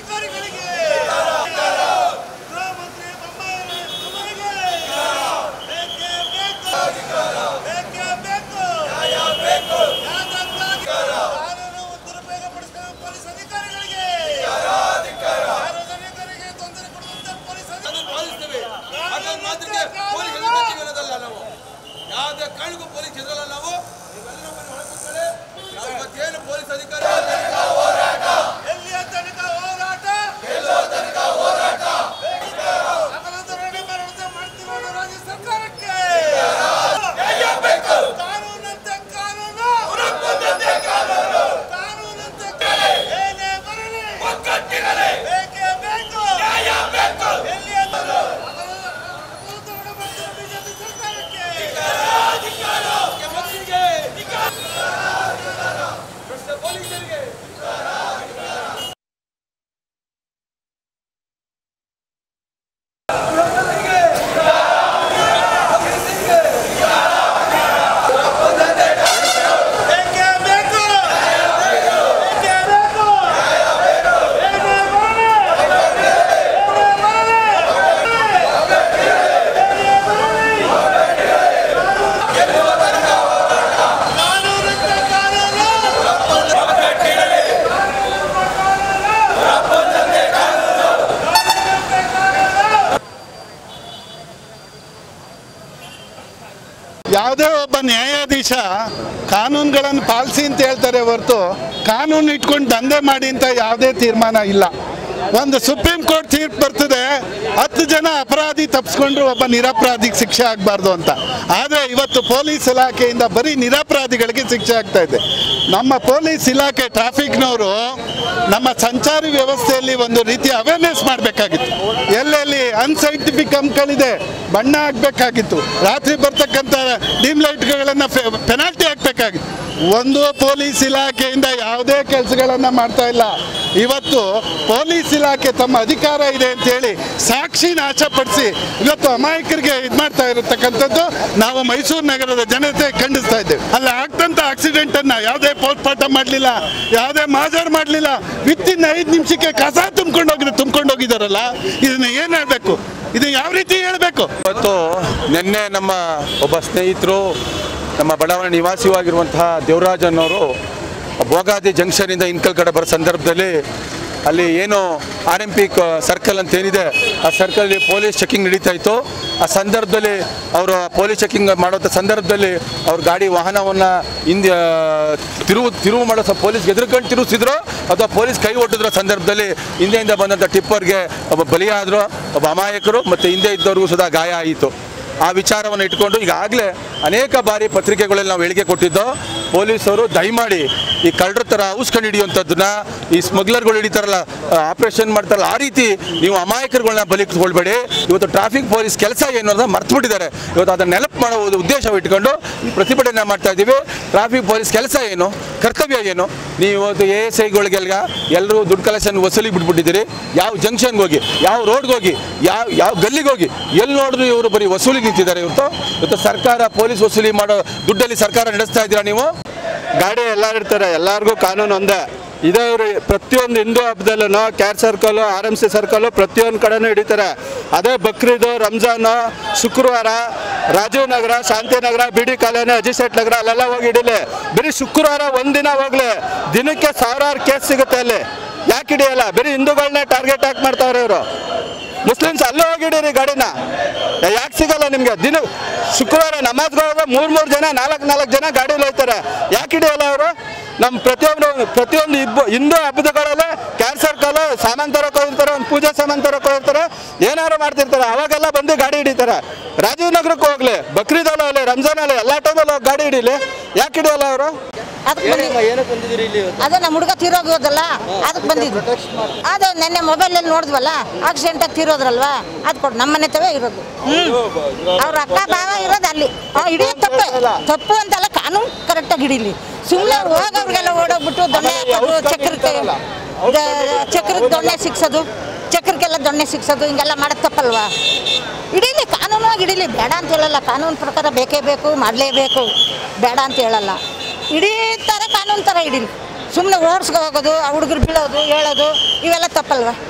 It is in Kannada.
ಅಧಿಕಾರಿಗಳಿಗೆ ಗೃಹ ಮಂತ್ರಿ ಬೊಮ್ಮಾಯಿ ಬೊಮ್ಮಾಯಿಗೆ ಬೇಕೇ ಬೇಕು ಬೇಕೇ ಬೇಕು ಯಾತಕ್ಕಾಗಿ ಕಾನೂನು ದುರುಪಯೋಗಪಡಿಸಿದ ಪೊಲೀಸ್ ಅಧಿಕಾರಿಗಳಿಗೆ ಸಾರ್ವಜನಿಕರಿಗೆ ತೊಂದರೆ ಕೊಡುವಂತ ಪೊಲೀಸ್ ಅದನ್ನು ಅಧಿಕಾರಿಗಳು ಪಾಲಿಸ್ತೇವೆ ಹಾಗಾಗಿ ಮಾತ್ರಕ್ಕೆ ಪೊಲೀಸ್ ಎದುರು ಇರೋದಲ್ಲ ನಾವು ಯಾವುದೇ ಕಾರಣಕ್ಕೂ ಪೊಲೀಸ್ ಎದುರಲ್ಲ ನಾವು ನೀವೆಲ್ಲ ಮನೆ ಒಳಗೆ ಕೂತ್ಕೊಳ್ಳಿ. ನಾವು ಇವತ್ತೇನು ಪೊಲೀಸ್ ಅಧಿಕಾರಿ ಎಲ್ಲಿಯ ತನಕ ಹೋರಾಟ ಅಪರಾಧಗಳನ್ನ ಮರಣದ ಮಾಡ್ತಿರೋದು ರಾಜ್ಯ ಸರ್ಕಾರಕ್ಕೆ ಕಾನೂನಂತೆ ಕಾನೂನು ಕಾನೂನಂತೆ ಏನೇ ಬರಲಿ ಬೇಕೇ ಬೇಕು ಎಲ್ಲಿಯ ತನಕ ಅಪರಾಧಗಳನ್ನ ಮಾಡ್ತಿರೋ ಬಿಜೆಪಿ ಸರ್ಕಾರಕ್ಕೆ ಪೊಲೀಸರಿಗೆ ಬೇಕೇ ಬೇಕು ಬೇಕೇ ಬೇಕು ಏನೇ ಬರಲಿ ಏನೇ ಬರಲಿ ಏನೇ ಬರಲಿ ಕಾನೂನಂತೆ ಕಾನೂನು ಯಾವುದೇ ಒಬ್ಬ ನ್ಯಾಯಾಧೀಶ ಕಾನೂನುಗಳನ್ನು ಪಾಲಿಸಿ ಅಂತ ಹೇಳ್ತಾರೆ ಹೊರತು ಕಾನೂನು ಇಟ್ಕೊಂಡು ದಂಧೆ ಮಾಡಿ ಅಂತ ಯಾವುದೇ ತೀರ್ಮಾನ ಇಲ್ಲ ಒಂದು ಸುಪ್ರೀಂ ಕೋರ್ಟ್ ತೀರ್ಪು ಬರ್ತದೆ ಹತ್ತು ಜನ ಅಪರಾಧಿ ತಪ್ಪಿಸ್ಕೊಂಡ್ರು ಒಬ್ಬ ನಿರಪರಾಧಿಗೆ ಶಿಕ್ಷೆ ಆಗಬಾರ್ದು ಅಂತ ಆದರೆ ಇವತ್ತು ಪೊಲೀಸ್ ಇಲಾಖೆಯಿಂದ ಬರೀ ನಿರಪರಾಧಿಗಳಿಗೆ ಶಿಕ್ಷೆ ಆಗ್ತಾ ಇದೆ ನಮ್ಮ ಪೊಲೀಸ್ ಇಲಾಖೆ ಟ್ರಾಫಿಕ್ನವರು ನಮ್ಮ ಸಂಚಾರಿ ವ್ಯವಸ್ಥೆಯಲ್ಲಿ ಒಂದು ರೀತಿ ಅವೇರ್ನೆಸ್ ಮಾಡಬೇಕಾಗಿತ್ತು ಎಲ್ಲೆಲ್ಲಿ ಅನ್ಸೈಂಟಿಫಿಕ್ ಅಂಕಗಳಿದೆ ಬಣ್ಣ ಹಾಕ್ಬೇಕಾಗಿತ್ತು ರಾತ್ರಿ ಬರ್ತಕ್ಕಂಥ ಡಿಮ್ ಲೈಟ್ಗಳನ್ನು ಪೆನಾಲ್ಟಿ ಹಾಕ್ಬೇಕಾಗಿತ್ತು ಒಂದು ಪೊಲೀಸ್ ಇಲಾಖೆಯಿಂದ ಯಾವುದೇ ಕೆಲಸಗಳನ್ನು ಮಾಡ್ತಾ ಇಲ್ಲ ಇವತ್ತು ಪೊಲೀಸ್ ಇಲಾಖೆ ತಮ್ಮ ಅಧಿಕಾರ ಇದೆ ಅಂತೇಳಿ ಸಾಕ್ಷಿ ನಾಶಪಡಿಸಿ ಇವತ್ತು ಅಮಾಯಕರಿಗೆ ಇದು ಮಾಡ್ತಾ ಇರತಕ್ಕಂಥದ್ದು ನಾವು ಮೈಸೂರು ನಗರದ ಜನತೆ ಖಂಡಿಸ್ತಾ ಇದ್ದೇವೆ ಅಲ್ಲಿ ಆಗ್ತಂತ ಆಕ್ಸಿಡೆಂಟ್ ಅನ್ನ ಯಾವುದೇ ಪೋಸ್ಟ್ಮಾರ್ಟಮ್ ಮಾಡಲಿಲ್ಲ ಯಾವುದೇ ಮಾಜರ್ ಮಾಡಲಿಲ್ಲ ವಿತ್ ಇನ್ ಐದು ನಿಮಿಷಕ್ಕೆ ಕಸ ತುಂಬ್ಕೊಂಡು ಹೋಗಿದ್ರು ತುಂಬ್ಕೊಂಡು ಹೋಗಿದಾರಲ್ಲ ಇದನ್ನ ಏನ್ ಹೇಳ್ಬೇಕು ಇದು ಯಾವ ರೀತಿ ಹೇಳ್ಬೇಕು ಇವತ್ತು ನಿನ್ನೆ ನಮ್ಮ ಒಬ್ಬ ಸ್ನೇಹಿತರು ನಮ್ಮ ಬಡಾವಣೆ ನಿವಾಸಿಯಾಗಿರುವಂತಹ ದೇವರಾಜ್ ಅನ್ನೋರು ಭೋಗಾದಿ ಜಂಕ್ಷನಿಂದ ಇನ್ಕಲ್ ಕಡೆ ಬರೋ ಸಂದರ್ಭದಲ್ಲಿ ಅಲ್ಲಿ ಏನು ಆರ್ ಎಂ ಪಿ ಸರ್ಕಲ್ ಅಂತ ಏನಿದೆ ಆ ಸರ್ಕಲ್ಲಿ ಪೊಲೀಸ್ ಚೆಕಿಂಗ್ ನಡೀತಾ ಇತ್ತು ಆ ಸಂದರ್ಭದಲ್ಲಿ ಅವರು ಪೊಲೀಸ್ ಚೆಕಿಂಗ್ ಮಾಡುವಂಥ ಸಂದರ್ಭದಲ್ಲಿ ಅವ್ರ ಗಾಡಿ ವಾಹನವನ್ನು ಹಿಂದೆ ಆ, ತಿರುವು ತಿರುವು ಮಾಡೋ ಸ ಪೊಲೀಸ್ ಎದುರುಕೊಂಡು ತಿರುಗಿಸಿದ್ರು ಅಥವಾ ಪೊಲೀಸ್ ಕೈ ಒಟ್ಟಿದ್ರ ಸಂದರ್ಭದಲ್ಲಿ ಹಿಂದೆಯಿಂದ ಬಂದಂಥ ಟಿಪ್ಪರ್ಗೆ ಒಬ್ಬ ಬಲಿಯಾದರು ಒಬ್ಬ ಅಮಾಯಕರು ಮತ್ತು ಹಿಂದೆ ಇದ್ದವ್ರಿಗೂ ಸುಧಾ ಗಾಯ ಆಯಿತು ಆ ವಿಚಾರವನ್ನು ಇಟ್ಕೊಂಡು ಈಗಾಗಲೇ ಅನೇಕ ಬಾರಿ ಪತ್ರಿಕೆಗಳಲ್ಲಿ ನಾವು ಹೇಳಿಕೆ ಕೊಟ್ಟಿದ್ದೋ ಪೊಲೀಸರು ದಯಮಾಡಿ ಈ ಕಳ್ಳರ ಥರ ಔಸ್ಕೊಂಡು ಹಿಡಿಯುವಂಥದ್ದನ್ನ ಈ ಸ್ಮಗ್ಲರ್ಗಳು ಹಿಡಿತಾರಲ್ಲ ಆಪರೇಷನ್ ಮಾಡ್ತಾರಲ್ಲ ಆ ರೀತಿ ನೀವು ಅಮಾಯಕರುಗಳನ್ನ ಬಲಿ ಕೊಳ್ಬೇಡಿ ಇವತ್ತು ಟ್ರಾಫಿಕ್ ಪೊಲೀಸ್ ಕೆಲಸ ಏನು ಅಂತ ಮರ್ತ್ಬಿಟ್ಟಿದ್ದಾರೆ ಇವತ್ತು ಅದನ್ನ ನೆನಪು ಮಾಡೋ ಒಂದು ಉದ್ದೇಶ ಇಟ್ಕೊಂಡು ಈ ಪ್ರತಿಭಟನೆ ಮಾಡ್ತಾ ಇದ್ದೀವಿ ಟ್ರಾಫಿಕ್ ಪೊಲೀಸ್ ಕೆಲಸ ಏನು ಕರ್ತವ್ಯ ಏನು ನೀವು ಇವತ್ತು ಎ ಎಸ್ ಐಗಳಿಗೆಲ್ಲ ಎಲ್ಲರೂ ದುಡ್ಡು ಕಲೆಕ್ಷನ್ ವಸೂಲಿ ಬಿಟ್ಬಿಟ್ಟಿದ್ದೀರಿ ಯಾವ ಜಂಕ್ಷನ್ಗೆ ಹೋಗಿ ಯಾವ ರೋಡ್ಗೆ ಹೋಗಿ ಯಾವ ಯಾವ ಗಲ್ಲಿಗೆ ಹೋಗಿ ಎಲ್ಲಿ ನೋಡಿದ್ರು ಇವರು ಬರೀ ವಸೂಲಿ ನಿಂತಿದ್ದಾರೆ ಇವತ್ತು ಇವತ್ತು ಸರ್ಕಾರ ಪೊಲೀಸ್ ವಸೂಲಿ ಮಾಡೋ ದುಡ್ಡಲ್ಲಿ ಸರ್ಕಾರ ನಡೆಸ್ತಾ ಇದ್ದೀರಾ ನೀವು ಗಾಡಿ ಎಲ್ಲರೂ ಇರ್ತಾರೆ ಎಲ್ಲರಿಗೂ ಕಾನೂನು ಒಂದೇ ಇದೇ ಇವ್ರು ಪ್ರತಿಯೊಂದು ಹಿಂದೂ ಹಬ್ಬದಲ್ಲೂ ಕ್ಯಾರ್ circle R M C circle ಪ್ರತಿಯೊಂದು ಕಡೆನೂ ಹಿಡಿತಾರೆ ಅದೇ ಬಕ್ರೀದು ರಂಜಾನ್ ಶುಕ್ರವಾರ Rajiv Nagar Shantinagar B D colony ಅಜಿಸೆಟ್ ನಗರ ಅಲ್ಲೆಲ್ಲ ಹೋಗಿ ಹಿಡಿಲಿ ಬರೀ ಶುಕ್ರವಾರ ಒಂದಿನ ಹೋಗ್ಲಿ ದಿನಕ್ಕೆ ಸಾವಿರಾರು ಕೇಸ್ ಸಿಗುತ್ತೆ ಅಲ್ಲಿ ಯಾಕೆ ಹಿಡಿಯಲ್ಲ ಬರೀ ಹಿಂದೂಗಳನ್ನೇ ಟಾರ್ಗೆಟ್ ಹಾಕಿ ಮಾಡ್ತಾವ್ರೆ ಇವರು ಮುಸ್ಲಿಮ್ಸ್ ಅಲ್ಲೇ ಹೋಗಿ ಹಿಡೀರಿ ಗಾಡಿನ ಯಾಕೆ ಸಿಗಲ್ಲ ನಿಮಗೆ ದಿನ ಶುಕ್ರವಾರ ನಮಾಜ್ಗೆ ಹೋದ್ರೆ ಮೂರು ಮೂರು ಜನ ನಾಲ್ಕು ನಾಲ್ಕು ಜನ ಗಾಡೀಲಿ ಹೋಗ್ತಾರೆ ಯಾಕೆ ಹಿಡಿಯಲ್ಲ ಅವರು ನಮ್ಮ ಪ್ರತಿಯೊಂದು ಪ್ರತಿಯೊಂದು ಇಬ್ಬ ಹಿಂದೂ ಹಬ್ಬದಗಳಲ್ಲೇ ಕ್ಯಾರ್ ಸರ್ಕಲ್ ಸಾಮಾನು ತರಕ್ಕೆ ಹೋಗಿರ್ತಾರೆ ಒಂದು ಪೂಜೆ ಸಾಮಾನು ತರಕ್ಕೆ ಹೋಗಿರ್ತಾರೆ ಏನಾದ್ರು ಮಾಡ್ತಿರ್ತಾರೆ ಅವಾಗೆಲ್ಲ ಬಂದು ಗಾಡಿ ಹಿಡಿತಾರೆ ರಾಜೀವ್ ನಗರಕ್ಕೆ ಹೋಗ್ಲಿ ಬಕ್ರೀದಲ್ಲೂ ಹೋಗ್ಲಿ ರಂಜಾನಲ್ಲಿ ಎಲ್ಲ ಟೈಮಲ್ಲಿ ಹೋಗಿ ಗಾಡಿ ಹಿಡೀಲಿ ಯಾಕೆ ಹಿಡಿಯಲ್ಲ ಅವರು ಅದಕ್ಕೆ ಬಂದಿದ್ವಿ ಅದೇ ನಮ್ಮ ಹುಡುಗ ತೀರೋಗೋದಲ್ಲ ಅದಕ್ಕೆ ಬಂದಿದ್ವಿ ಅದು ನೆನ್ನೆ ಮೊಬೈಲಲ್ಲಿ ನೋಡಿದ್ವಲ್ಲ ಆಕ್ಸಿಡೆಂಟ್ ಆಗಿ ತೀರೋದ್ರಲ್ವಾ ಅದು ಕೊಡು ನಮ್ಮ ಮನೆ ತವೇ ಇರೋದು ಹ್ಞೂ ಅವ್ರ ಅಕ್ಕ ಭಾವ ಇರೋದು ಅಲ್ಲಿ ಅವ್ನು ಹಿಡಿಯೋದು ತಪ್ಪೆ ತಪ್ಪು ಅಂತಲ್ಲ ಕಾನೂನು ಕರೆಕ್ಟಾಗಿ ಹಿಡೀಲಿ ಸುಮ್ಮನೆ ಹೋಗೋರ್ಗೆಲ್ಲ ಓಡೋಗ್ಬಿಟ್ಟು ದೊಣ್ಣೆ ಹಾಕೋದು ಚಕ್ರಕ್ಕೆ ದ- ಚಕ್ರಕ್ಕೆ ದೊಣ್ಣೆ ಸಿಕ್ಸೋದು ಚಕ್ರಕ್ಕೆಲ್ಲ ದೊಣ್ಣೆ ಸಿಕ್ಸೋದು ಹಿಂಗೆಲ್ಲ ಮಾಡೋದು ತಪ್ಪಲ್ವಾ ಹಿಡೀಲಿ ಕಾನೂನಾಗಿ ಹಿಡೀಲಿ ಬೇಡ ಅಂತ ಹೇಳಲ್ಲ ಕಾನೂನು ಪ್ರಕಾರ ಬೇಕೇ ಬೇಕು ಮಾಡಲೇಬೇಕು ಬೇಡ ಅಂತ ಹೇಳಲ್ಲ ಹಿಡೀತಾರೆ ಕಾನೂನು ಥರ ಹಿಡೀಲಿ ಸುಮ್ಮನೆ ಓಡಿಸ್ಕೊ ಹೋಗೋದು ಆ ಹುಡುಗರು ಬೀಳೋದು ಹೇಳೋದು ಇವೆಲ್ಲ ತಪ್ಪಲ್ವಾ